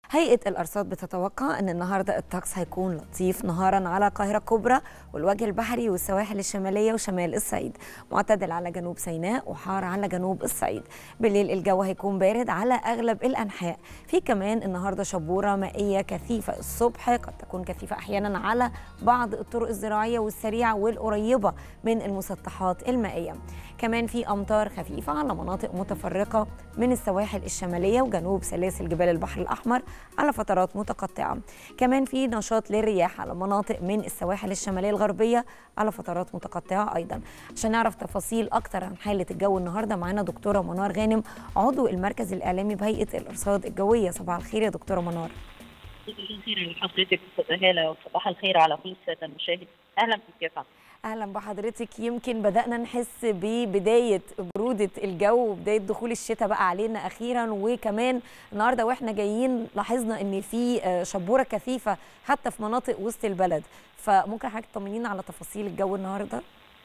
هيئة الأرصاد بتتوقع أن النهاردة الطقس هيكون لطيف نهارا على القاهرة الكبرى والوجه البحري والسواحل الشمالية وشمال الصعيد معتدل على جنوب سيناء وحار على جنوب الصعيد بالليل الجو هيكون بارد على أغلب الأنحاء في كمان النهاردة شبورة مائية كثيفة الصبح قد تكون كثيفة أحيانا على بعض الطرق الزراعية والسريعة والقريبة من المسطحات المائية كمان في أمطار خفيفة على مناطق متفرقة من السواحل الشمالية وجنوب سلاسل جبال البحر الأحمر على فترات متقطعة كمان في نشاط للرياح على مناطق من السواحل الشمالية الغربية على فترات متقطعة أيضا عشان نعرف تفاصيل أكتر عن حالة الجو النهاردة معانا دكتورة منار غانم عضو المركز الإعلامي بهيئة الأرصاد الجوية صباح الخير يا دكتورة منار الخير لحضرتك استاذه هاله وصباح الخير على كل الساده المشاهدين اهلا بك يا فندم اهلا بحضرتك يمكن بدانا نحس ببدايه بروده الجو وبدايه دخول الشتاء بقى علينا اخيرا وكمان النهارده واحنا جايين لاحظنا ان في شبوره كثيفه حتى في مناطق وسط البلد فممكن حضرتك تطمنينا على تفاصيل الجو النهارده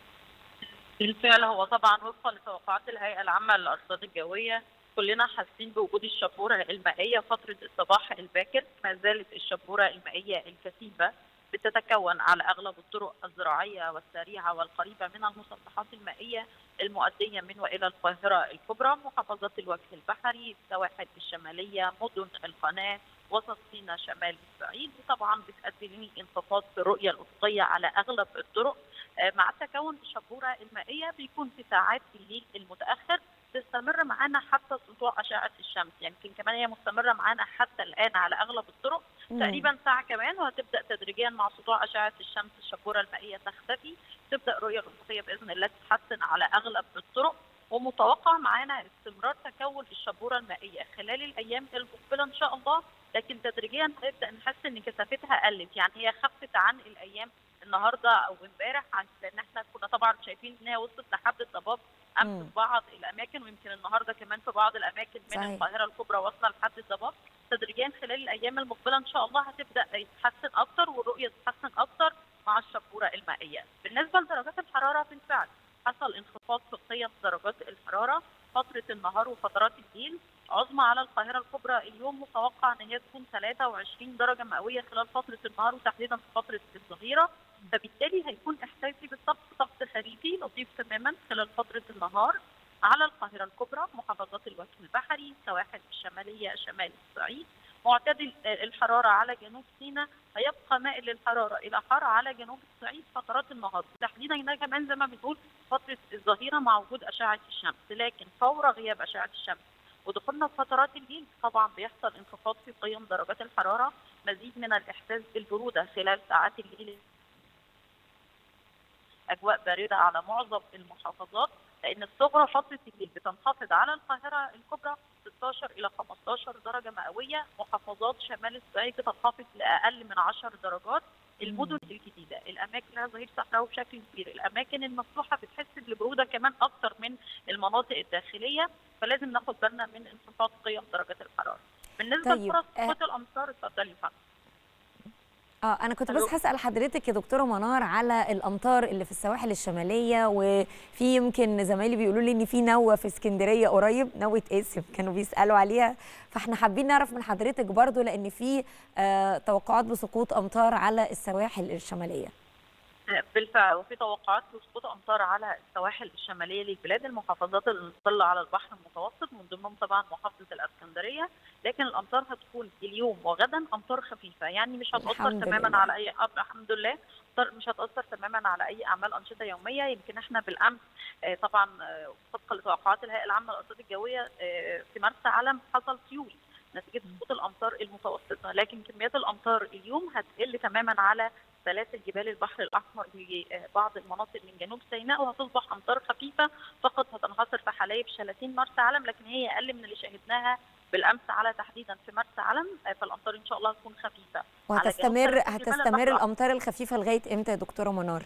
بالفعل هو طبعا وفقا لتوقعات الهيئه العامه للارصاد الجويه كلنا حاسين بوجود الشبوره المائيه فتره الصباح الباكر ما زالت الشبوره المائيه الكثيفه بتتكون على اغلب الطرق الزراعيه والسريعه والقريبه من المسطحات المائيه المؤديه من والى القاهره الكبرى محافظات الوجه البحري السواحل الشماليه مدن القناه وسط سيناء شمال الصعيد وطبعا بتؤدي لانخفاض في الرؤيه الافقيه على اغلب الطرق مع تكون الشبوره المائيه بيكون في ساعات الليل المتاخر تستمر معانا حتى سطوع اشعه الشمس يعني يمكن كمان هي مستمره معانا حتى الان على اغلب الطرق مم. تقريبا ساعه كمان وهتبدا تدريجيا مع سطوع اشعه الشمس الشبوره المائيه تختفي تبدا الرؤيه الافقيه باذن الله تتحسن على اغلب الطرق ومتوقع معانا استمرار تكون الشبوره المائيه خلال الايام المقبله ان شاء الله لكن تدريجيا هنبدا نحس ان كثافتها قلت يعني هي خفت عن الايام النهارده او امبارح لان احنا كنا طبعا شايفين ان هي وصلت لحد الضباب امس في بعض الاماكن ويمكن النهارده كمان في بعض الاماكن من صحيح. القاهره الكبرى واصله لحد الضباب تدريجيا خلال الايام المقبله ان شاء الله هتبدا يتحسن اكتر والرؤيه تتحسن اكتر مع الشبوره المائيه. بالنسبه لدرجات الحراره بالفعل حصل انخفاض في قيم درجات الحراره فتره النهار وفترات الليل عظمى على القاهره الكبرى اليوم متوقع ان هي تكون 23 درجه مئويه خلال فتره النهار وتحديدا في فتره الظهيره فبالتالي هيكون احساسي بالطقس طقس خريفي لطيف تماما خلال فتره النهار على القاهره الكبرى محافظات الوجه البحري السواحل الشماليه شمال الصعيد معتدل الحراره على جنوب سيناء هيبقى مائل للحراره الى حار على جنوب الصعيد فترات النهار تحديدا هنا كمان زي ما بنقول فتره الظهيره مع وجود اشعه الشمس لكن فور غياب اشعه الشمس ودخولنا في فترات الليل طبعا بيحصل انخفاض في قيم درجات الحراره مزيد من الاحساس بالبروده خلال ساعات الليل اجواء بارده على معظم المحافظات لان الصغرى فتره الليل بتنخفض على القاهره الكبرى 16 الى 15 درجه مئويه محافظات شمال الصعيد بتنخفض لاقل من 10 درجات المدن الجديده الاماكن لها ظهير صحراوي بشكل كبير الاماكن المفتوحه بتحس بالبروده كمان اكتر من المناطق الداخليه فلازم ناخد بالنا من انخفاض قيم درجات الحراره بالنسبه طيب. لفرص سقوط أه الامطار اتفضلي يا فندم اه انا كنت بس هسال حضرتك يا دكتوره منار على الامطار اللي في السواحل الشماليه وفي يمكن زمايلي بيقولوا لي ان في نوه في اسكندريه قريب نوه اسم كانوا بيسالوا عليها فاحنا حابين نعرف من حضرتك برضو لان في آه توقعات بسقوط امطار على السواحل الشماليه بالفعل وفي توقعات بسقوط امطار على السواحل الشماليه للبلاد المحافظات المطله على البحر المتوسط من ضمنهم طبعا محافظه الاسكندريه لكن الامطار هتكون اليوم وغدا امطار خفيفه يعني مش هتاثر تماما لله. على اي الحمد لله مش هتاثر تماما على اي اعمال انشطه يوميه يمكن احنا بالامس طبعا وفقا لتوقعات الهيئه العامه للارصاد الجويه في مرسى علم حصل سيول نتيجه سقوط الامطار المتوسطه لكن كميات الامطار اليوم هتقل تماما على سلاسل جبال البحر الاحمر لبعض المناطق من جنوب سيناء وهتصبح امطار خفيفه فقط هتنحصر في حلايب شلاتين مرسى علم لكن هي اقل من اللي شاهدناها بالامس على تحديدا في مرسى علم فالامطار ان شاء الله هتكون خفيفه وهتستمر هتستمر الامطار الخفيفه لغايه امتى يا دكتوره منار؟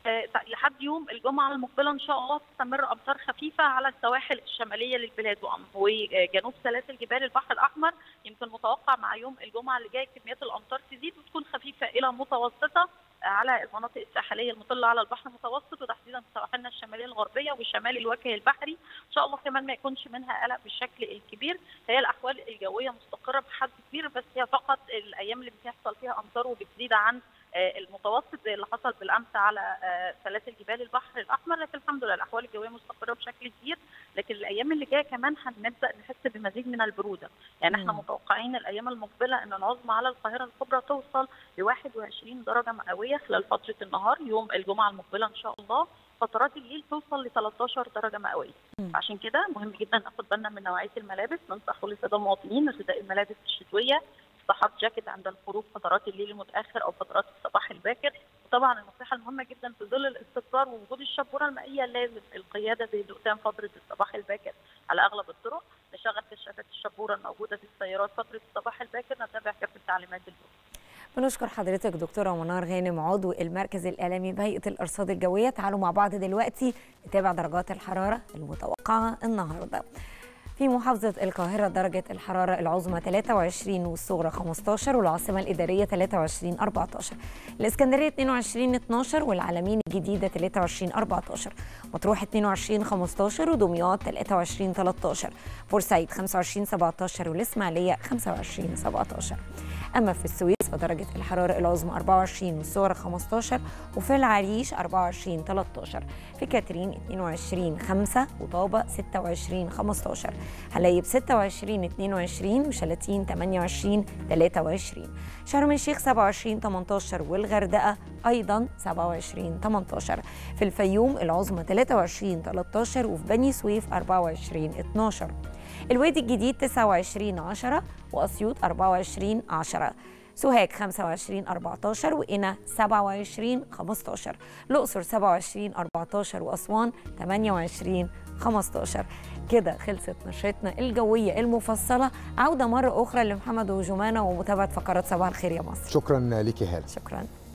لحد يوم الجمعه المقبله ان شاء الله تستمر امطار خفيفه على السواحل الشماليه للبلاد وجنوب سلاسل جبال البحر الاحمر يمكن متوقع مع يوم الجمعه اللي جاي كميات الامطار تزيد وتكون خفيفه الى متوسطه على المناطق الساحليه المطله على البحر المتوسط وتحديدا في سواحلنا الشماليه الغربيه وشمال الوجه البحري ان شاء الله كمان ما يكونش منها قلق بالشكل الكبير هي الاحوال الجويه مستقره بحد كبير بس هي فقط الايام اللي بتحصل فيها امطار وبتزيد عن المتوسط زي اللي حصل بالامس على سلاسل جبال البحر الاحمر لكن الحمد لله الاحوال الجويه مستقره بشكل كبير لكن الايام اللي جايه كمان هنبدا نحس بمزيد من البروده يعني احنا متوقعين الايام المقبله ان العظمى على القاهره الكبرى توصل ل 21 درجه مئويه خلال فتره النهار يوم الجمعه المقبله ان شاء الله فترات الليل توصل ل 13 درجه مئويه عشان كده مهم جدا ناخد بالنا من نوعيه الملابس ننصح كل الساده المواطنين ارتداء الملابس الشتويه صحاب جاكيت عند الخروج فترات الليل المتاخر او فترات الصباح الباكر وطبعا النصيحه المهمه جدا في ظل الاستقرار ووجود الشبوره المائيه لازم القياده بهدوء فتره الصباح الباكر على اغلب الطرق نشغل كشافات الشبوره الموجوده في السيارات فتره الصباح الباكر نتابع كافه تعليمات البلد بنشكر حضرتك دكتوره منار غانم عضو المركز الاعلامي بهيئه الارصاد الجويه تعالوا مع بعض دلوقتي نتابع درجات الحراره المتوقعه النهارده في محافظة القاهرة درجة الحرارة العظمى 23 والصغرى 15 والعاصمة الإدارية 23 14 الإسكندرية 22 12 والعلمين الجديدة 23 14 مطروح 22 15 ودمياط 23 13 بورسعيد 25 17 والإسماعيلية 25 17 أما في السويس فدرجة الحرارة العظمى 24 والصغرى 15 وفي العريش 24 13 في كاترين 22 5 وطابة 26 15 حلايب 26 22 وشلاتين 28 23 شرم الشيخ 27 18 والغردقة أيضا 27 18 في الفيوم العظمى 23 13 وفي بني سويف 24 12 الوادي الجديد 29 10 وأسيوط 24 10 سوهاج 25 14 وقنا 27 15 الأقصر 27 14 وأسوان 28 15 كده خلصت نشرتنا الجوية المفصلة عودة مرة أخرى لمحمد وجمانة ومتابعة فقرات صباح الخير يا مصر شكرا لك هاله شكرا